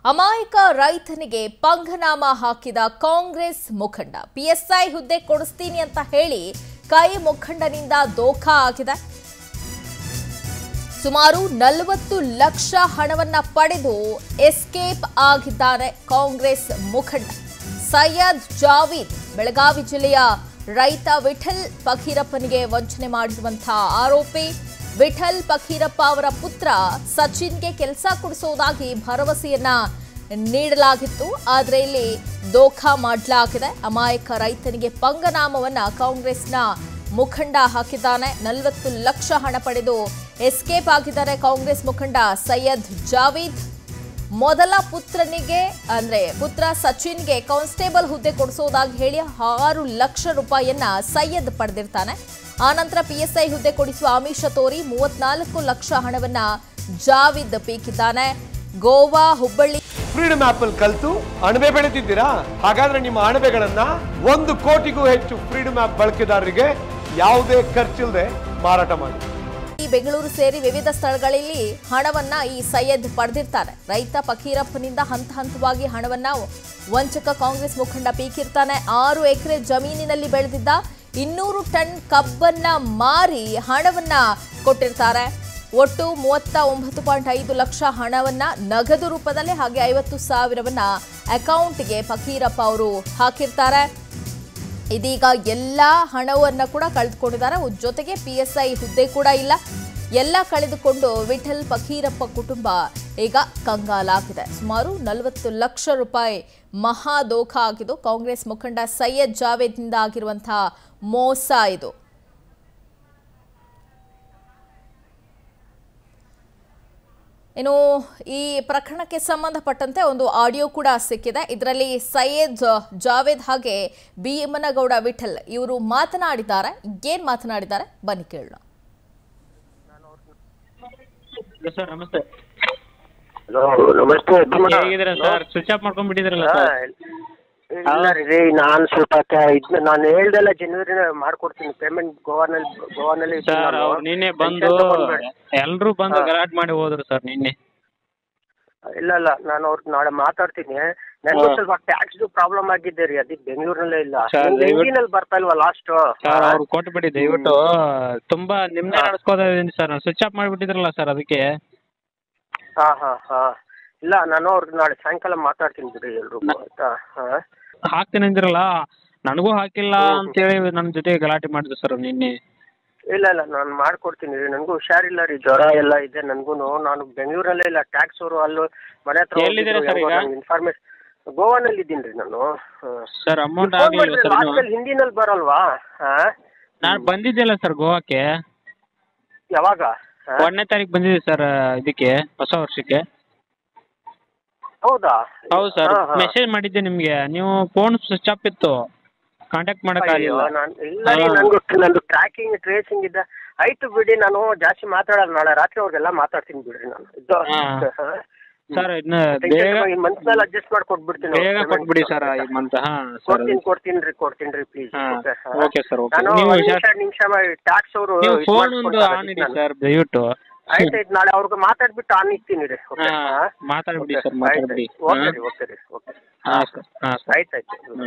ಅಮಾಯಕ ರೈತನಿಗೆ ಪಂಗನಾಮ ಹಾಕಿದ ಕಾಂಗ್ರೆಸ್ ಮುಖಂಡ ಪಿಎಸ್ಐ ಹುದ್ದೆ ಕೊಡಿಸ್ತೀನಿ ಅಂತ ಹೇಳಿ ಕೈ ಮುಖಂಡನಿಂದ ದೋಖಾ ಆಗಿದೆ ಸುಮಾರು ನಲವತ್ತು ಲಕ್ಷ ಹಣವನ್ನ ಪಡೆದು ಎಸ್ಕೇಪ್ ಆಗಿದ್ದಾರೆ ಕಾಂಗ್ರೆಸ್ ಮುಖಂಡ ಸೈಯದ್ ಜಾವೀದ್ ಬೆಳಗಾವಿ ಜಿಲ್ಲೆಯ ರೈತ ವಿಠಲ್ ಫಕೀರಪ್ಪನಿಗೆ ವಂಚನೆ ಮಾಡಿರುವಂತಹ ಆರೋಪಿ ವಿಠಲ್ ಫಕೀರಪ್ಪ ಅವರ ಪುತ್ರ ಸಚಿನ್ಗೆ ಕೆಲಸ ಕೊಡಿಸುವುದಾಗಿ ಭರವಸೆಯನ್ನ ನೀಡಲಾಗಿತ್ತು ಆದರೆ ಇಲ್ಲಿ ದೋಖಾ ಮಾಡಲಾಗಿದೆ ಅಮಾಯಕ ರೈತನಿಗೆ ಪಂಗನಾಮವನ್ನ ಕಾಂಗ್ರೆಸ್ನ ಮುಖಂಡ ಹಾಕಿದ್ದಾನೆ ನಲವತ್ತು ಲಕ್ಷ ಹಣ ಪಡೆದು ಎಸ್ಕೇಪ್ ಆಗಿದ್ದಾರೆ ಕಾಂಗ್ರೆಸ್ ಮುಖಂಡ ಸೈಯದ್ ಜಾವೀದ್ ಮೊದಲ ಪುತ್ರನಿಗೆ ಅಂದ್ರೆ ಪುತ್ರ ಸಚಿನ್ಗೆ ಕಾನ್ಸ್ಟೇಬಲ್ ಹುದ್ದೆ ಕೊಡಿಸೋದಾಗಿ ಹೇಳಿ ಆರು ಲಕ್ಷ ರೂಪಾಯಿಯನ್ನ ಸೈಯದ್ ಪಡೆದಿರ್ತಾನೆ ಆನಂತರ ಪಿಎಸ್ಐ ಹುದ್ದೆ ಕೊಡಿಸುವ ಆಮಿಷ ತೋರಿ ಮೂವತ್ನಾಲ್ಕು ಲಕ್ಷ ಹಣವನ್ನ ಜಾವಿದ್ ಪೀಕಿದ್ದಾನೆ ಗೋವಾ ಹುಬ್ಬಳ್ಳಿ ಫ್ರೀಡಮ್ ಆಪ್ ಅಲ್ಲಿ ಕಲ್ತು ಅಣಬೆ ಬೆಳೆದಿದ್ದೀರಾ ಹಾಗಾದ್ರೆ ನಿಮ್ಮ ಅಣಬೆಗಳನ್ನ ಒಂದು ಕೋಟಿಗೂ ಹೆಚ್ಚು ಫ್ರೀಡಮ್ ಆಪ್ ಬಳಕೆದಾರರಿಗೆ ಯಾವುದೇ ಖರ್ಚಿಲ್ಲದೆ ಮಾರಾಟ ಮಾಡಿ ಈ ಬೆಂಗಳೂರು ಸೇರಿ ವಿವಿಧ ಸ್ಥಳಗಳಲ್ಲಿ ಹಣವನ್ನ ಈ ಸೈಯದ್ ಪಡೆದಿರ್ತಾರೆ ರೈತ ಫಕೀರಪ್ಪನಿಂದ ಹಂತ ಹಂತವಾಗಿ ಹಣವನ್ನ ವಂಚಕ ಕಾಂಗ್ರೆಸ್ ಮುಖಂಡ ಪೀಕಿರ್ತಾನೆ ಆರು ಎಕರೆ ಜಮೀನಿನಲ್ಲಿ ಬೆಳೆದಿದ್ದ ಇನ್ನೂರು ಟನ್ ಕಬ್ಬನ್ನ ಮಾರಿ ಹಣವನ್ನ ಕೊಟ್ಟಿರ್ತಾರೆ ಒಟ್ಟು ಮೂವತ್ತ ಒಂಬತ್ತು ಪಾಯಿಂಟ್ ಐದು ಲಕ್ಷ ಹಣವನ್ನ ನಗದು ರೂಪದಲ್ಲಿ ಹಾಗೆ ಐವತ್ತು ಸಾವಿರವನ್ನ ಅಕೌಂಟ್ಗೆ ಫಕೀರಪ್ಪ ಅವರು ಹಾಕಿರ್ತಾರೆ ಇದೀಗ ಎಲ್ಲ ಹಣವನ್ನು ಕೂಡ ಕಳೆದುಕೊಂಡಿದ್ದಾರೆ ಉ- ಜೊತೆಗೆ ಪಿ ಎಸ್ ಐ ಹುದ್ದೆ ಕೂಡ ಇಲ್ಲ ಎಲ್ಲ ಕಳೆದುಕೊಂಡು ವಿಠಲ್ ಫಕೀರಪ್ಪ ಕುಟುಂಬ ಈಗ ಕಂಗಾಲಾಗಿದೆ ಸುಮಾರು ನಲವತ್ತು ಲಕ್ಷ ರೂಪಾಯಿ ಮಹಾ ದೋಖ ಆಗಿದ್ದು ಕಾಂಗ್ರೆಸ್ ಮುಖಂಡ ಸೈಯದ್ ಜಾವೇದ್ನಿಂದ ಆಗಿರುವಂತಹ ಮೋಸ ಇದು ಇನ್ನು ಈ ಪ್ರಕರಣಕ್ಕೆ ಸಂಬಂಧಪಟ್ಟಂತೆ ಒಂದು ಆಡಿಯೋ ಕೂಡ ಸಿಕ್ಕಿದೆ ಇದರಲ್ಲಿ ಸೈಯದ್ ಜಾವೇದ್ ಹಾಗೆ ಭೀಮನಗೌಡ ವಿಠಲ್ ಇವರು ಮಾತನಾಡಿದ್ದಾರೆ ಏನ್ ಮಾತನಾಡಿದ್ದಾರೆ ಬನ್ನಿ ಕೇಳೋಣ ಹಲೋ ಸರ್ ನಮಸ್ತೆ ಹಲೋ ನಮಸ್ತೆ ಭೀಮಣ್ಣ. ಹೇಗಿದ್ದೀರಾ ಸರ್ ಸ್ವಿಚ್ ಆಫ್ ಮಾಡ್ಕೊಂಡ್ಬಿಟ್ಟಿದ್ರಲ್ಲ ಹಾ, ಸರ್ ಇಲ್ಲ ರೀ ನಾನು ಸ್ವಲ್ಪ ಇದ್ನ ನಾನು ಹೇಳ್ದೆಲ್ಲ ಜನವರಿ ಮಾಡ್ಕೊಡ್ತೀನಿ ಪೇಮೆಂಟ್ ಗೋವಾನಲ್ಲಿ ಗೋವಾನಲ್ಲಿ ಇದ್ದೀನಿ ಸರ್ ನಾನು. ಅವ್ರು ನಿನ್ನೆ ಬಂದು Tension ತಗೊಂಡ್ಬೇಡಿ. ಎಲ್ರೂ ಬಂದು ಹಾ. ಗಲಾಟೆ ಮಾಡಿ ಹೋದ್ರು ಸರ್ ನಿನ್ನೆ ಇಲ್ಲ ಇಲ್ಲ ನಾನು ಅವ್ರ ನಾಳೆ ಮಾತಾಡ್ತೀನಿ ನನಗೂ ಹಾ. ಸ್ವಲ್ಪ ಟ್ಯಾಕ್ಸ್ ಪ್ರಾಬ್ಲಮ್ ಆಗಿದ್ದೆ ರೀ ಅದಕ್ಕೆ ಬೆಂಗಳೂರಲ್ಲೇ ಇಲ್ಲ ಸರ್, ನಿಮ್ದು ದಯವಿಟ್ಟು- ಎಂಜಿನಲ್ಲಿ ಬರ್ತಾ ಇಲ್ವಾ ಲಾಸ್ಟ್ ಸರ್ ಅವ್ರು ಕೊಟ್ಬಿಡಿ ದಯವಿಟ್ಟು ತುಂಬಾ ನಿಮ್ದೇ ಹಾ. ನಡ್ಸ್ಕೋತಾ ಇದೀನಿ ಸರ್ ಸ್ವಿಚ್ ಆಫ್ ಮಾಡಿಬಿಟ್ಟಿದ್ರಲ್ಲ ಸರ್ ಅದಕ್ಕೆ ಹಾ ಹಾ ಹಾ ಇಲ್ಲ ನಾನು ಅವ್ರಿಗೆ ನಾಳೆ ಸಾಯಂಕಾಲ ಮಾತಾಡ್ತೀನಿ ಬಿಡಿ ಎಲ್ರು ಆಯ್ತಾ ಹಾ ಹಾಕ್ತೀನಿ ಅಂದಿರಲ್ಲ ನನಗೂ ಹಾಕಿಲ್ಲ ಹ್ಮ್. ಅಂತೇಳಿ ನನ್ನ ಜೊತೆ ಗಲಾಟೆ ಮಾಡಿದ್ರು ಸರ್ ನಿನ್ನೆ ಇಲ್ಲ ಇಲ್ಲ ನಾನು ಮಾಡ್ಕೊಡ್ತೀನಿ ರೀ ನನಗೂ ಹುಷಾರಿಲ್ಲ ರೀ ಜ್ವರ ಎಲ್ಲ ಇದೆ ನನಗೂ ನಾನು ಬೆಂಗಳೂರಲ್ಲೇ ಇಲ್ಲ ಟ್ಯಾಕ್ಸ್ ಅವರು ಅಲ್ಲೂ ಮನೆ ಹತ್ರ ಎಲ್ಲಿದ್ದೀರಾ ಸರ್ ಈಗ? ಇನ್ಫಾರ್ಮೇಶನ್ ಗೋವಾನಲ್ಲಿ ಇದ್ದೀನಿ ರೀ ನಾನು ಸರ್ ಅಮೌಂಟ್ ಆಗ್ಲಿಲ್ಲ ಸರ್ ಇನ್ನು ಲಾಸ್ಟಲ್ಲಿ ಹಿಂದಿನಲ್ಲಿ ಬರಲ್ವಾ ಹಾ ನಾನು ಬಂದಿದ್ದೆಲ್ಲ ಸರ್ ಗೋವಾಕ್ಕೆ ಯಾವಾಗ ಹಾ? ಒಂದನೇ ತಾರೀಕು ಬಂದಿದ್ದೆ ಸರ್ ಇದಕ್ಕೆ ಹೊಸ ವರ್ಷಕ್ಕೆ ಹೌದಾ ಹೌದು ಸರ್ ಹಾ, ಹಾ. ಮೆಸೇಜ್ ಮಾಡಿದ್ದೆ ನಿಮಗೆ ನೀವು ಫೋನ್ ಸ್ವಿಚ್ ಆಫ್ ಇತ್ತು ಕಾಂಟ್ಯಾಕ್ಟ್ ಅಯ್ಯೋ, ಮಾಡೋಕ್ಕಾಗಲಿಲ್ಲ ನಾನ್- ಇಲ್ಲ ರೀ ಹಾ. ನಂದು ನಂದು ಟ್ರ್ಯಾಕಿಂಗ್ ಟ್ರೇಸಿಂಗ್ ಇದೆ ಆಯ್ತು ಬಿಡಿ ನಾನು ಜಾಸ್ತಿ ಮಾತಾಡಲ್ಲ ನಾಳೆ ರಾತ್ರಿ ಅವ್ರಿಗೆಲ್ಲ ಮಾತಾಡ್ತೀನಿ ಬಿಡ್ರಿ ನಾನು ಇದು ಹಾ. ಹಾ. ಸರ್ ಇದನ್ನ Tension ಬೇಗ ತಗೊಂಡು ಈ ಮಂತ್ನಲ್ಲಿ ಅಡ್ಜಸ್ಟ್ ಮಾಡಿ ಕೊಟ್ಬಿಡ್ತೀನಿ ಬೇಗ ಕೊಟ್ಬಿಡಿ ಸರ್ ಈ ಮಂತ್ ಹಾ ಸರ್ ಕೊಡ್ತೀನಿ ಕೊಡ್ತೀನಿ ರೀ ಕೊಡ್ತೀನಿ ರೀ ಪ್ಲೀಸ್ ಹಾ ಓಕೆ ಸರ್ ಓಕೆ ನಾನು ನೀವು ಒಂದ್ ಹುಷಾರ್- ನಿಮಿಷ ನಿಮಿಷ ಮಾಡಿ ಟ್ಯಾಕ್ಸ್ ಅವರು ನೀವು ಫೋನ್ ಒಂದು ಆನ್ ಇಡಿ ಸರ್ ದಯವಿಟ್ಟು ಆಯ್ತಾಯ್ತು ನಾಳೆ ಅವ್ರಿಗೆ ಮಾತಾಡ್ಬಿಟ್ಟು ಆನ್ ಇರ್ತೀನಿ ರೀ ಓಕೆ ಹಾ ಮಾತಾಡ್ಬಿಡಿ ಸರ್ ಮಾತಾಡ್ಬಿಡಿ ಓಕೆ ರೀ ಓಕೆ ರೀ ಓಕೆ ಹಾ ಸರ್ ಹಾ ಸರ್ ಆಯ್ತಾಯ್ತು ಹ್ಞೂ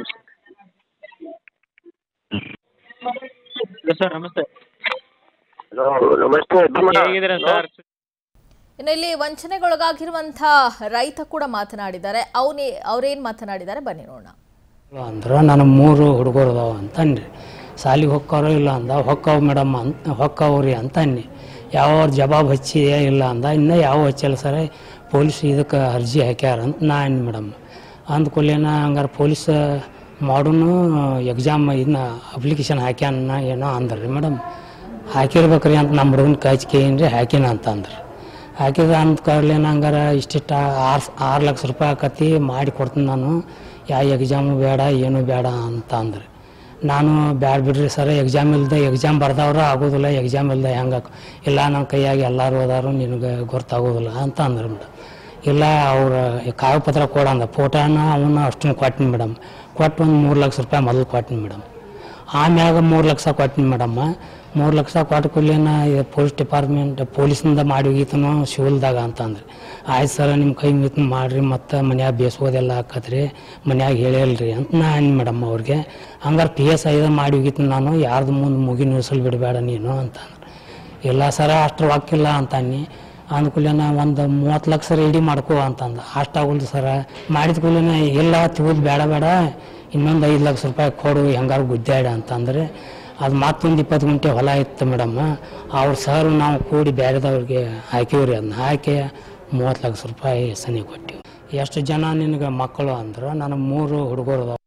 ಸರ್ ಸರ್ ನಮಸ್ತೆ ಹಲೋ ನಮಸ್ತೆ ಭೀಮಣ್ಣ. ಹೇಗಿದ್ದೀರಾ ಸರ್ ಇನ್ನು ಇಲ್ಲಿ ವಂಚನೆಗೊಳಗಾಗಿರುವಂತಹ ರೈತ ಕೂಡ ಮಾತನಾಡಿದ್ದಾರೆ ಅವನೇ ಅವ್ರೇನ್ ಮಾತನಾಡಿದ್ದಾರೆ ಬನ್ನಿ ನೋಡೋಣ ಅಂದ್ರೆ ನನ್ನ ಮೂರು ಹುಡುಗರು ಅದಾವ ಅಂತ ಅನ್ರಿ ಸಾಲಿಗೆ ಹೊಕ್ಕವ್ರು ಇಲ್ಲ ಅಂದ ಹೊಕ್ಕವ್ ಮೇಡಮ್ ಅಂತ ಹೊಕ್ಕವ್ರಿ ಅಂತ ಅನ್ನಿ ಯಾವ ಜವಾಬ್ ಹಚ್ಚಿದೆಯಾ ಇಲ್ಲ ಅಂದ ಇನ್ನೂ ಯಾವ ಹಚ್ಚಿಲ್ಲ ಸರ್ ಪೊಲೀಸ್ ಇದಕ್ಕೆ ಅರ್ಜಿ ಹಾಕ್ಯಾರ ಅಂತ ನಾ ಅನ್ನಿ ಮೇಡಮ್ ಅಂದ್ಕೊಲ್ಲೇನ ಹಂಗಾರೆ ಪೊಲೀಸ್ ಮಾಡೋನು ಎಕ್ಸಾಮ್ ಇದನ್ನ ಅಪ್ಲಿಕೇಶನ್ ಹಾಕ್ಯಾನ ಏನೋ ಅಂದ್ರಿ ಮೇಡಮ್ ಹಾಕಿರ್ಬೇಕ್ರಿ ಅಂತ ನಮ್ಮ ಹುಡುಗನ ಕಾಯ್ಸ್ಕೇನ್ರಿ ಹಾಕಿನ ಅಂತ ಅಂದ್ರಿ ಹಾಕಿದ ಅಂದ ಕಾರ್ಲೇನ ಹಂಗಾರ ಇಷ್ಟಿಷ್ಟ ಆರು ಆರು ಲಕ್ಷ ರೂಪಾಯಿ ಆಕತಿ ಮಾಡಿ ಕೊಡ್ತೀನಿ ನಾನು ಯಾವ ಎಕ್ಸಾಮು ಬೇಡ ಏನು ಬೇಡ ಅಂತ ಅಂದ್ರಿ ನಾನು ಬ್ಯಾಡ ಬಿಡ್ರಿ ಸರ್ ಎಕ್ಸಾಮ್ ಇಲ್ದೆ ಎಕ್ಸಾಮ್ ಬರ್ದವ್ರು ಆಗೋದಿಲ್ಲ ಎಕ್ಸಾಮ್ ಇಲ್ದೆ ಹೆಂಗೆ ಇಲ್ಲ ನನ್ನ ಕೈಯಾಗ ಎಲ್ಲರೂ ಅದಾರು ನಿನಗೆ ಗೊತ್ತಾಗೋದಿಲ್ಲ ಅಂತ ಅಂದ್ರು ಮೇಡಮ್ ಇಲ್ಲ ಅವ್ರ ಕಾಗದ ಪತ್ರ ಕೊಡ ಅಂದ ಫೋಟೋನ ಅವನ್ನ ಅಷ್ಟನ್ನು ಕೊಟ್ಟಿನಿ ಮೇಡಮ್ ಕೊಟ್ಟು ಒಂದು ಮೂರು ಲಕ್ಷ ರೂಪಾಯಿ ಮೊದಲು ಕೊಟ್ಟಿನಿ ಮೇಡಮ್ ಆಮ್ಯಾಗ ಮೂರು ಲಕ್ಷ ಕೊಟ್ಟಿನಿ ಮೇಡಮ್ಮ ಮೂರು ಲಕ್ಷ ಕೊಟ್ಟ ಕೂಡಲೇನ ಪೊಲೀಸ್ ಡಿಪಾರ್ಟ್ಮೆಂಟ್ ಪೊಲೀಸಿಂದ ಮಾಡಿ ಹೋಗಿತನು ಶಿವಲ್ದಾಗ ಅಂತಂದ್ರೆ ಆಯ್ತು ಸರ ನಿಮ್ಮ ಕೈ ಮಿತ್ ಮಾಡಿರಿ ಮತ್ತು ಮನ್ಯಾಗ ಬೇಸೋದೆಲ್ಲ ಹಾಕತ್ರಿ ಮನ್ಯಾಗ ಹೇಳಿಲ್ರಿ ಅಂತ ನಾ ಅಂದ್ ಮೇಡಮ್ ಅವ್ರಿಗೆ ಹಂಗಾರೆ ಪಿ ಎಸ್ ಐದ ಮಾಡಿ ಹೋಗಿತ್ತು ನಾನು ಯಾರ್ದು ಮುಂದೆ ಮುಗಿ ನಿಲ್ಸಲ್ ಬಿಡಬೇಡ ನೀನು ಅಂತಂದ್ರೆ ಇಲ್ಲ ಸರ ಅಷ್ಟು ರೊಕ್ಕಿಲ್ಲ ಅಂತಾನಿ ಅಂದ್ಕೂಲೇನ ಒಂದು ಮೂವತ್ತು ಲಕ್ಷ ರೆಡಿ ಮಾಡ್ಕೋ ಅಂತಂದ ಅಷ್ಟಾಗಲ್ದು ಸರ ಮಾಡಿದ ಕೂಡಲೇನ ಇಲ್ಲ ತಿಗೋದು ಬೇಡ ಬೇಡ ಇನ್ನೊಂದು ಐದು ಲಕ್ಷ ರೂಪಾಯಿ ಕೊಡು ಹೆಂಗಾರು ಗುದ್ದಾಡ ಅಂತಂದ್ರೆ ಅದು ಮತ್ತೊಂದು ಇಪ್ಪತ್ತು ಗಂಟೆ ಹೊಲ ಇತ್ತು ಮೇಡಮ್ ಅವ್ರ ಸರ್ ನಾವು ಕೂಡಿ ಬೇರೆದವ್ರಿಗೆ ಹಾಕಿವ್ರಿ ಅದನ್ನ ಹಾಕಿ ಮೂವತ್ತು ಲಕ್ಷ ರೂಪಾಯಿ ಸನಿ ಕೊಟ್ಟಿವಿ ಎಷ್ಟು ಜನ ನಿನಗೆ ಮಕ್ಕಳು ಅಂದ್ರೆ ನನಗೆ ಮೂರು ಹುಡುಗರು ಅದಾವ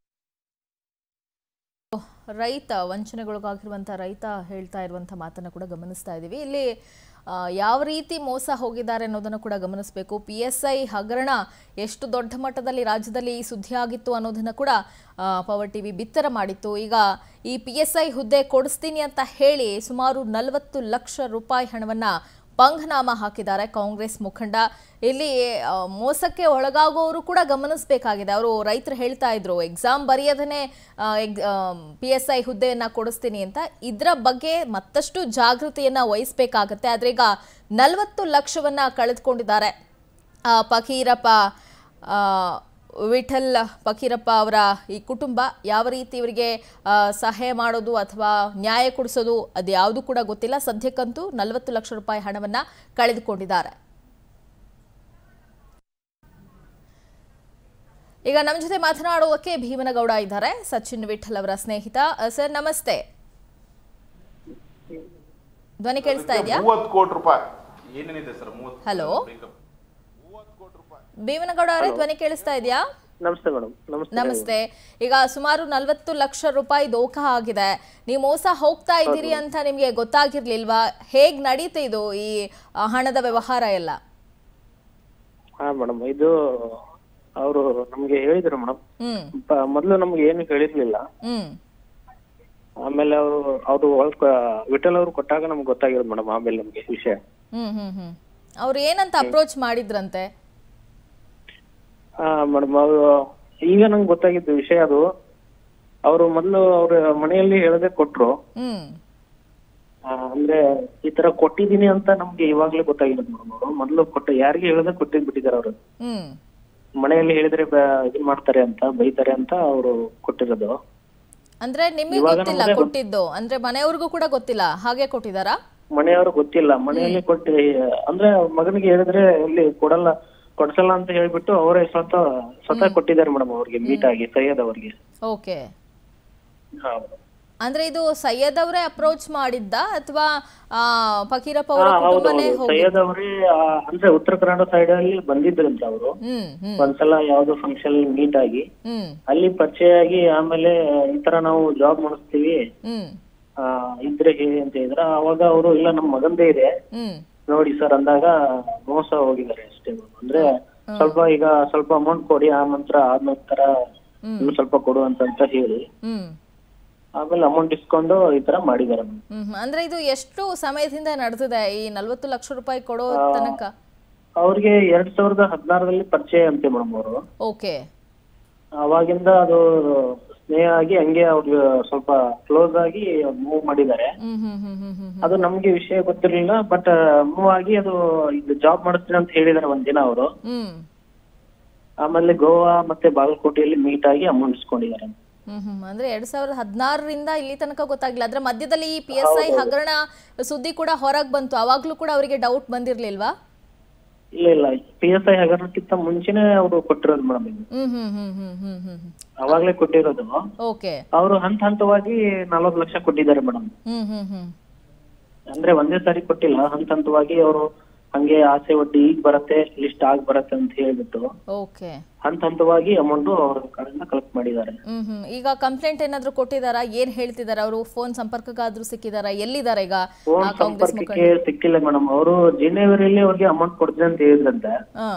ರೈತ ವಂಚನೆಗೊಳಗಾಗಿರುವಂಥ ರೈತ ಹೇಳ್ತಾ ಇರುವಂಥ ಮಾತನ್ನು ಕೂಡ ಗಮನಿಸ್ತಾ ಇದ್ದೀವಿ ಇಲ್ಲಿ ಆ, ಯಾವ ರೀತಿ ಮೋಸ ಹೋಗಿದ್ದಾರೆ ಅನ್ನೋದನ್ನು ಕೂಡ ಗಮನಿಸಬೇಕು ಪಿ ಎಸ್ ಐ ಹಗರಣ ಎಷ್ಟು ದೊಡ್ಡ ಮಟ್ಟದಲ್ಲಿ ರಾಜ್ಯದಲ್ಲಿ ಈ ಸುದ್ದಿ ಆಗಿತ್ತು ಅನ್ನೋದನ್ನು ಕೂಡ ಆ, ಪವರ್ ಟಿವಿ ಬಿತ್ತರ ಮಾಡಿತ್ತು ಈಗ ಈ ಪಿ ಎಸ್ ಐ ಹುದ್ದೆ ಕೊಡಿಸ್ತೀನಿ ಅಂತ ಹೇಳಿ ಸುಮಾರು ನಲವತ್ತು ಲಕ್ಷ ರೂಪಾಯಿ ಹಣವನ್ನ ಪಂಘನಾಮ ಹಾಕಿದ್ದಾರೆ ಕಾಂಗ್ರೆಸ್ ಮುಖಂಡ ಇಲ್ಲಿ ಆ, ಮೋಸಕ್ಕೆ ಒಳಗಾಗುವವರು ಕೂಡ ಗಮನಿಸಬೇಕಾಗಿದೆ ಅವರು ರೈತರು ಹೇಳ್ತಾ ಇದ್ರು ಎಕ್ಸಾಮ್ ಬರೆಯದೇ ಪಿ ಎಸ್ ಐ ಹುದ್ದೆಯನ್ನ ಕೊಡಿಸ್ತೀನಿ ಅಂತ ಇದರ ಬಗ್ಗೆ ಮತ್ತಷ್ಟು ಜಾಗೃತಿಯನ್ನ ವಹಿಸಬೇಕಾಗತ್ತೆ ಆದ್ರೆ ಈಗ ನಲವತ್ತು ಲಕ್ಷವನ್ನ ಕಳೆದುಕೊಂಡಿದ್ದಾರೆ ಆ, ಫಕೀರಪ್ಪ ಆ, ವಿಠಲ್ ಫಕೀರಪ್ಪ ಅವರ ಈ ಕುಟುಂಬ ಯಾವ ರೀತಿ ಇವರಿಗೆ ಆ, ಸಹಾಯ ಮಾಡೋದು ಅಥವಾ ನ್ಯಾಯ ಕೊಡಿಸೋದು ಅದು ಯಾವುದು ಕೂಡ ಗೊತ್ತಿಲ್ಲ ಸದ್ಯಕ್ಕಂತೂ ನಲವತ್ತು ಲಕ್ಷ ರೂಪಾಯಿ ಹಣವನ್ನ ಕಳೆದುಕೊಂಡಿದ್ದಾರೆ ಈಗ ನಮ್ಮ ಜೊತೆ ಮಾತನಾಡುವುದಕ್ಕೆ ಭೀಮನಗೌಡ ಇದ್ದಾರೆ ಸಚಿನ್ ವಿಠಲ್ ಅವರ ಸ್ನೇಹಿತ ಅ, ಸರ್ ನಮಸ್ತೆ ಧ್ವನಿ ಕೇಳಿಸ್ತಾ ಇದೆಯಾ ಮೂವತ್ತು ಕೋಟಿ ರೂಪಾಯಿ ಏನೇನಿದೆ ಸರ್ ಮೂವತ್ತು ಹಲೋ ಭೀಮನಗೌಡ ಅವರೇ ಧ್ವನಿ ಕೇಳಿಸ್ತಾ ಇದೆಯಾ ನಮಸ್ತೆ ಮೇಡಮ್ ನಮಸ್ತೆ ನಮಸ್ತೆ ಈಗ ಸುಮಾರು ನಲವತ್ತು ಲಕ್ಷ ರೂಪಾಯಿ ದೋಖ ಆಗಿದೆ ನೀವು ಮೋಸ ಹೋಗ್ತಾ ಇದ್ದೀರಿ ಅಂತ ನಿಮ್ಗೆ ಗೊತ್ತಾಗಿರ್ಲಿಲ್ವಾ ಹೇಗ್ ನಡೀತು ಇದು ಈ ಆ, ಹಣದ ವ್ಯವಹಾರ ಎಲ್ಲ ಹಾ ಮೇಡಮ್ ಇದು ಅವರು ನಮ್ಗೆ ಹೇಳಿದ್ರು ಮೇಡಮ್ ಹ್ಮ್ ಮೊದಲು ನಮ್ಗೆ ಏನು ಹೇಳಿರ್ಲಿಲ್ಲ ಹ್ಮ್ ಆಮೇಲೆ ಅವರು ಅವರು ವಿಠಲ್ ಅವರು ಕೊಟ್ಟಾಗ ನಮ್ಗೆ ಗೊತ್ತಾಗಿರೋದು ಮೇಡಮ್ ಆಮೇಲೆ ನಮ್ಗೆ ವಿಷಯ ಹ್ಮ್ ಹ್ಮ್ ಹ್ಮ್ ಅವ್ರು ಏನಂತ ಅಪ್ರೋಚ್ ಮಾಡಿದ್ರಂತೆ ಹಾ ಮೇಡಮ್ ಅವರು ಈಗ ನಂಗೆ ಗೊತ್ತಾಗಿದ್ದು ವಿಷಯ ಅದು ಅವರು ಮೊದಲು ಅವ್ರ ಮನೆಯಲ್ಲಿ ಹೇಳದೆ ಕೊಟ್ರು ಹ್ಮ್ ಆ, ಅಂದ್ರೆ ಈ ತರ ಕೊಟ್ಟಿದೀನಿ ಅಂತ ನಮ್ಗೆ ಇವಾಗ್ಲೇ ಗೊತ್ತಾಗಿರೋದು ಮೇಡಮ್ ಅವರು ಮೊದಲು ಕೊಟ್ಟ ಯಾರಿಗೆ ಹೇಳದೆ ಕೊಟ್ಟಿದ್ ಬಿಟ್ಟಿದ್ದಾರೆ ಅವರು ಹ್ಮ್ ಮನೆಯಲ್ಲಿ ಹೇಳಿದ್ರೆ ಬ- ಇದು ಮಾಡ್ತಾರೆ ಅಂತ ಬೈತಾರೆ ಅಂತ ಅವರು ಕೊಟ್ಟಿರೋದು ಅಂದ್ರೆ ನಿಮಗೆ ಇವಾಗ ಗೊತ್ತಿಲ್ಲ ನಮ್ಗೆ ಕೊಟ್ಟಿದ್ದು ಅಂದ್ರೆ ಮನೆಯವ್ರಿಗೂ ಕೂಡ ಗೊತ್ತಿಲ್ಲ ಹಾಗೆ ಕೊಟ್ಟಿದಾರಾ ಮನೆಯವರು ಗೊತ್ತಿಲ್ಲ ಮನೆಯಲ್ಲಿ ಕೊಟ್ಟು ಅಂದ್ರೆ ಮಗನಿಗೆ ಹೇಳಿದ್ರೆ ಇಲ್ಲಿ ಕೊಡಲ್ಲ ಕೊಡ್ಸಲ್ಲ ಅಂತ ಹೇಳ್ಬಿಟ್ಟು ಅವರೇ ಸ್ವತಃ ಸ್ವತಃ ಕೊಟ್ಟಿದ್ದಾರೆ ಮೇಡಮ್ ಅವ್ರಿಗೆ ಮೀಟ್ ಆಗಿ ಸೈಯದ್ ಅವ್ರಿಗೆ ಓಕೆ ಹಾ madam. ಅಂದ್ರೆ ಇದು ಸೈಯದ್ ಅವರೇ ಅಪ್ರೋಚ್ ಮಾಡಿದ್ದ ಅಥವಾ ಫಕೀರಪ್ಪ ಅವರ ಹಾ, ಹೌದು ಕುಟುಂಬನೇ ಹೌದು ಹೋಗಿ ಸೈಯದ್ ಅವರೇ ಆ, ಅಂದ್ರೆ ಉತ್ತರ ಕನ್ನಡ ಸೈಡ್ ಅಲ್ಲಿ ಬಂದಿದ್ರಂತ ಅವರು ಹ್ಮ್ ಹ್ಮ್ ಒಂದ್ಸಲ ಯಾವ್ದೋ ಫಂಕ್ಷನ್ ಮೀಟ್ ಆಗಿ ಹ್ಮ್ ಅಲ್ಲಿ ಪರಿಚಯ ಆಗಿ ಆಮೇಲೆ ಈ ತರ ನಾವು ಜಾಬ್ ಮಾಡಿಸ್ತೀವಿ ಹ್ಮ್ ಆ, ಇದ್ರೆ ಹೇಳಿ ಅಂತ ಹೇಳಿದ್ರ ಅವಾಗ ಅವರು ಇಲ್ಲ ನಮ್ ಮಗಂದೇ ಇದೆ ಹ್ಮ್ ನೋಡಿ ಸರ್ ಅಂದಾಗ ಮೋಸ ಹೋಗಿದ್ದಾರೆ ಅಷ್ಟೇ madam. ಅಂದ್ರೆ ಸ್ವಲ್ಪ ಈಗ ಸ್ವಲ್ಪ ಅಮೌಂಟ್ ಕೊಡಿ ಆ ನಂತರ ಆದ ನಂತರ ಇನ್ನು ಸ್ವಲ್ಪ ಕೊಡು ಅಂತ ಅಂತ ಹೇಳಿ ಹ್ಮ್ ಆಮೇಲೆ ಅಮೌಂಟ್ ಇಸ್ಕೊಂಡು ಈ ತರ ಮಾಡಿದ್ದಾರೆ madam. ಹ್ಮ್ ಹ್ಮ್. ಅಂದ್ರೆ ಇದು ಎಷ್ಟು ಸಮಯದಿಂದ ನಡೆದಿದೆ ಈ ನಲ್ವತ್ತು ಲಕ್ಷ ರೂಪಾಯಿ ಕೊಡೋ ತನಕ ಅವ್ರಿಗೆ ಎರಡ್ ಸಾವಿರದ ಹದಿನಾರರಲ್ಲಿ ಪರಿಚಯ ಅಂತೆ ಮೇಡಮ್ ಅವರು ಓಕೆ ಅವಾಗಿಂದ ಅದು ಸ್ನೇಹ ಆಗಿ ಹಂಗೆ ಅವ್ರಿಗೆ ಸ್ವಲ್ಪ ಕ್ಲೋಸ್ ಆಗಿ ಮೂವ್ ಮಾಡಿದ್ದಾರೆ ಹ್ಮ್ ಹ್ಮ್ ಹ್ಮ್ ಹ್ಮ್ ಹ್ಮ್ ಅದು ನಮ್ಗೆ ವಿಷಯ ಗೊತ್ತಿರ್ಲಿಲ್ಲ ಬಟ್ ಮೂವ್ ಆಗಿ ಅದು ಇದು ಜಾಬ್ ಮಾಡಿಸ್ತೀನಿ ಅಂತ ಹೇಳಿದಾರೆ ಒಂದಿನ ಅವರು ಹ್ಮ್ ಆಮೇಲೆ ಗೋವಾ ಮತ್ತೆ ಬಾಗಲಕೋಟೆಯಲ್ಲಿ ಮೀಟ್ ಆಗಿ ಅಮೌಂಟ್ ಇಸ್ಕೊಂಡಿದ್ದಾರೆ ಹ್ಮ್ ಹ್ಮ್ ಅಂದ್ರೆ ಎರಡ್ ಸಾವಿರದ ಹದಿನಾರರಿಂದ ಇಲ್ಲಿ ತನಕ ಗೊತ್ತಾಗಿಲ್ಲ ಅದ್ರ ಮಧ್ಯದಲ್ಲಿ ಈ ಪಿ ಎಸ್ ಐ ಹಗರಣ ಸುದ್ದಿ ಕೂಡ ಹೊರಗ್ ಬಂತು ಅವಾಗ್ಲೂ ಕೂಡ ಅವರಿಗೆ ಡೌಟ್ ಬಂದಿರ್ಲಿಲ್ವಾ ಇಲ್ಲ ಇಲ್ಲ ಪಿ ಎಸ್ ಐ ಹಗರಣಕ್ಕಿಂತ ಮುಂಚೆನೆ ಅವರು ಕೊಟ್ಟಿರೋದು ಮೇಡಮ್ ಇದು ಹ್ಮ್ ಹ್ಮ್ ಹ್ಮ್ ಹ್ಮ್ ಹ್ಮ್ ಹ್ಮ್ ಹ್ಮ್ ಅವಾಗ್ಲೇ ಕೊಟ್ಟಿರೋದು ಓಕೆ ಅವರು ಹಂತ ಹಂತವಾಗಿ ನಲವತ್ತು ಲಕ್ಷ ಕೊಟ್ಟಿದ್ದಾರೆ ಮೇಡಮ್ ಹ್ಮ್ ಹ್ಮ್ ಹ್ಮ್ ಅಂದ್ರೆ ಒಂದೇ ಸಾರಿ ಕೊಟ್ಟಿಲ್ಲ ಹಂತ ಹಂತವಾಗಿ ಅವರು ಹಂಗೆ ಆಸೆ ಒಡ್ಡಿ ಈಗ ಬರತ್ತೆ ಲಿಸ್ಟ್ ಆಗ್ ಬರತ್ತೆ ಅಂತ ಹೇಳ್ಬಿಟ್ಟು ಓಕೆ ಹಂತ ಹಂತವಾಗಿ ಅಮೌಂಟ್ ಅವ್ರ ಕಡೆಯಿಂದ ಕಲೆಕ್ಟ್ ಮಾಡಿದ್ದಾರೆ ಹ್ಮ್ ಹ್ಮ್ ಈಗ ಕಂಪ್ಲೇಂಟ್ ಏನಾದ್ರು ಕೊಟ್ಟಿದಾರಾ ಏನ್ ಹೇಳ್ತಿದಾರ ಅವರು ಫೋನ್ ಸಂಪರ್ಕಕ್ಕಾದ್ರೂ ಸಿಕ್ಕಿದಾರಾ ಎಲ್ಲಿದ್ದಾರೆ ಈಗ ಫೋನ್ ಆ ಕಾಂಗ್ರೆಸ್ ಮುಖಂಡ ಸಂಪರ್ಕಕ್ಕೆ ಸಿಕ್ಕಿಲ್ಲ ಮೇಡಮ್ ಅವರು ಜನವರಿಯಲ್ಲಿ ಅವ್ರಿಗೆ ಅಮೌಂಟ್ ಕೊಡ್ತೀನಿ ಅಂತ ಹೇಳಿದ್ರಂತೆ ಹಾ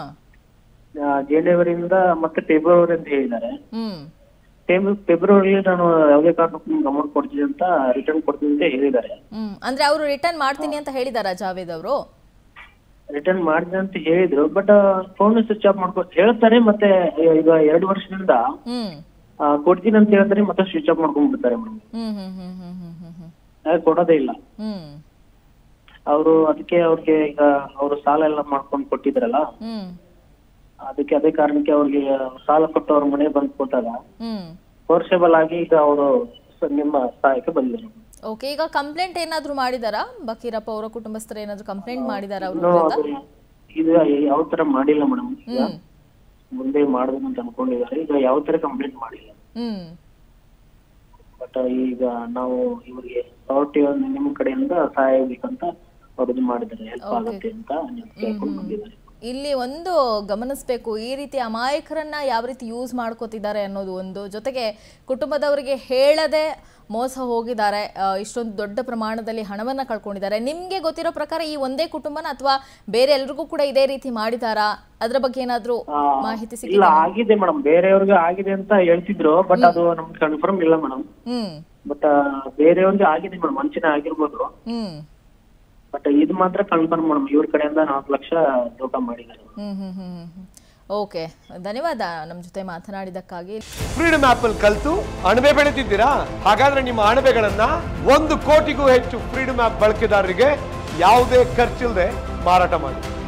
ಆ, ಜನವರಿಯಿಂದ ಮತ್ತೆ ಫೆಬ್ರವರಿ ಅಂತ ಹೇಳಿದ್ದಾರೆ ಹ್ಮ್ ಫೆಬ್ರ- ಫೆಬ್ರವರಿಲಿ ನಾನು ಯಾವುದೇ ಕಾರಣಕ್ಕೂ ನಿಮ್ಗೆ ಅಮೌಂಟ್ ಕೊಡ್ತೀನಿ ಅಂತ ರಿಟರ್ನ್ ಕೊಡ್ತೀನಿ ಅಂತ ಹೇಳಿದ್ದಾರೆ ಹ್ಮ್ ಅಂದ್ರೆ ಅವರು ರಿಟರ್ನ್ ಮಾಡ್ತೀನಿ ಅಂತ ಹೇಳಿದಾರಾ ಜಾವೇದ್ ಅವರು ರಿಟರ್ನ್ ಮಾಡಿದೆ ಅಂತ ಹೇಳಿದ್ರು ಬಟ್ ಫೋನ್ ಸ್ವಿಚ್ ಆಫ್ ಮಾಡ್ಕೊ ಹೇಳ್ತಾರೆ ಮತ್ತೆ ಈಗ ಎರಡು ವರ್ಷದಿಂದ ಹ್ಮ್ ಆ, ಕೊಡ್ತೀನಿ ಅಂತ ಹೇಳ್ತಾರೆ ಮತ್ತೆ ಸ್ವಿಚ್ ಆಫ್ ಮಾಡ್ಕೊಂಡ್ಬಿಡ್ತಾರೆ ಮೇಡಮ್ ಹ್ಮ್ ಹ್ಮ್ ಹ್ಮ್ ಹ್ಮ್ ಹ್ಮ್ ಹ್ಮ್ ಹ್ಮ್ ಆ, ಕೊಡೋದೇ ಇಲ್ಲ ಹ್ಮ್ ಅವರು ಅದಕ್ಕೆ ಅವ್ರಿಗೆ ಈಗ ಅವರು ಸಾಲ ಎಲ್ಲ ಮಾಡ್ಕೊಂಡು ಕೊಟ್ಟಿದ್ರಲ್ಲ ಹ್ಮ್ ಅದಕ್ಕೆ ಅದೇ ಕಾರಣಕ್ಕೆ ಅವ್ರಿಗೆ ಸಾಲ ಕೊಟ್ಟು ಅವ್ರ ಮನೆ ಬಂದ್ ಕೊಟ್ಟಾಗ ಹ್ಮ್ ಫೋರ್ಸೇಬಲ್ ಆಗಿ ಈಗ ಅವರು ನಿಮ್ಮ ಸಹಾಯಕ್ಕೆ ಬಂದಿದ್ರು ಓಕೆ ಈಗ ಕಂಪ್ಲೇಂಟ್ ಏನಾದ್ರು ಮಾಡಿದಾರಾ ಬಕೀರಪ್ಪ ಅವರ ಕುಟುಂಬಸ್ಥರು ಏನಾದ್ರು ಕಂಪ್ಲೇಂಟ್ ಮಾಡಿದಾರಾ ಅವ್ರ ಇನ್ನು ವಿರುದ್ಧ ಅದು ಇದು ಯಾವ ತರ ಮಾಡಿಲ್ಲ ಮೇಡಮ್ ಈಗ ಹ್ಮ್ ಮುಂದೆ ಮಾಡ್ಬೇಕು ಅಂತ ಅನ್ಕೊಂಡಿದ್ದಾರೆ ಈಗ ಯಾವ ತರ ಕಂಪ್ಲೇಂಟ್ ಮಾಡಿಲ್ಲ ಹ್ಮ್ ಬಟ್ ಈಗ ನಾವು ಇವ್ರಿಗೆ ಪಾವರ್ಟಿ ಒಂದು ನಿಮ್ ಕಡೆಯಿಂದ ಸಹಾಯ ಬೇಕಂತ ಅವ್ರು ಇದು ಮಾಡಿದ್ದಾರೆ ಹೆಲ್ಪ್ ಆಗುತ್ತೆ ಅಂತ ಕೇಳ್ಕೊಂಡು ಬಂದಿದ್ದಾರೆ ಇಲ್ಲಿ ಒಂದು ಗಮನಿಸಬೇಕು ಈ ರೀತಿ ಅಮಾಯಕರನ್ನ ಯಾವ ರೀತಿ ಯೂಸ್ ಮಾಡ್ಕೋತಿದ್ದಾರೆ ಅನ್ನೋದು ಒಂದು ಜೊತೆಗೆ ಕುಟುಂಬದವರಿಗೆ ಹೇಳದೆ ಮೋಸ ಹೋಗಿದ್ದಾರೆ ಆ, ಇಷ್ಟೊಂದು ದೊಡ್ಡ ಪ್ರಮಾಣದಲ್ಲಿ ಹಣವನ್ನ ಕಳ್ಕೊಂಡಿದ್ದಾರೆ ನಿಮ್ಗೆ ಗೊತ್ತಿರೋ ಪ್ರಕಾರ ಈ ಒಂದೇ ಕುಟುಂಬನ ಅಥವಾ ಬೇರೆ ಎಲ್ರಿಗೂ ಕೂಡ ಇದೇ ರೀತಿ ಮಾಡಿದಾರಾ ಅದ್ರ ಬಗ್ಗೆ ಏನಾದ್ರೂ ಆ, ಮಾಹಿತಿ ಇಲ್ಲ ಸಿಕ್ಕಿಲ್ಲ ಆಗಿದೆ ಮೇಡಮ್ ಬೇರೆಯವ್ರಿಗೆ ಆಗಿದೆ ಅಂತ ಹೇಳ್ತಿದ್ರು ಬಟ್ ಅದು ನಮ್ಗೆ ಕನ್ಫರ್ಮ್ ಇಲ್ಲ ಮೇಡಮ್ ಹ್ಮ್ ಬಟ್ ಬೇರೆಯವ್ರಿಗೆ ಆಗಿದೆ ಮೇಡಮ್ ವಂಚನೆ ಆಗಿರ್ಬೋದು ಹ್ಮ್ ಬಟ್ ಇದು ಮಾತ್ರ ಕನ್ಫರ್ಮ್ ಮೇಡಮ್ ಇವ್ರ ಕಡೆಯಿಂದ ನಾಲ್ಕು ಲಕ್ಷ ದೋಖ ಮಾಡಿದ್ದಾರೆ ಹ್ಮ್ ಹ್ಮ್ ಹ್ಮ್ ಹ್ಮ್ ಓಕೆ ಧನ್ಯವಾದ ನಮ್ಮ ಜೊತೆ ಮಾತನಾಡಿದ್ದಕ್ಕಾಗಿ ಫ್ರೀಡಮ್ ಆಪ್ ಅಲ್ಲಿ ಕಲ್ತು ಅಣಬೆ ಬೆಳೆತಿದ್ದೀರಾ ಹಾಗಾದ್ರೆ ನಿಮ್ಮ ಅಣಬೆಗಳನ್ನ ಒಂದು ಕೋಟಿಗೂ ಹೆಚ್ಚು ಫ್ರೀಡಮ್ ಆಪ್ ಬಳಕೆದಾರರಿಗೆ ಯಾವುದೇ ಖರ್ಚಿಲ್ಲದೆ ಮಾರಾಟ ಮಾಡಿ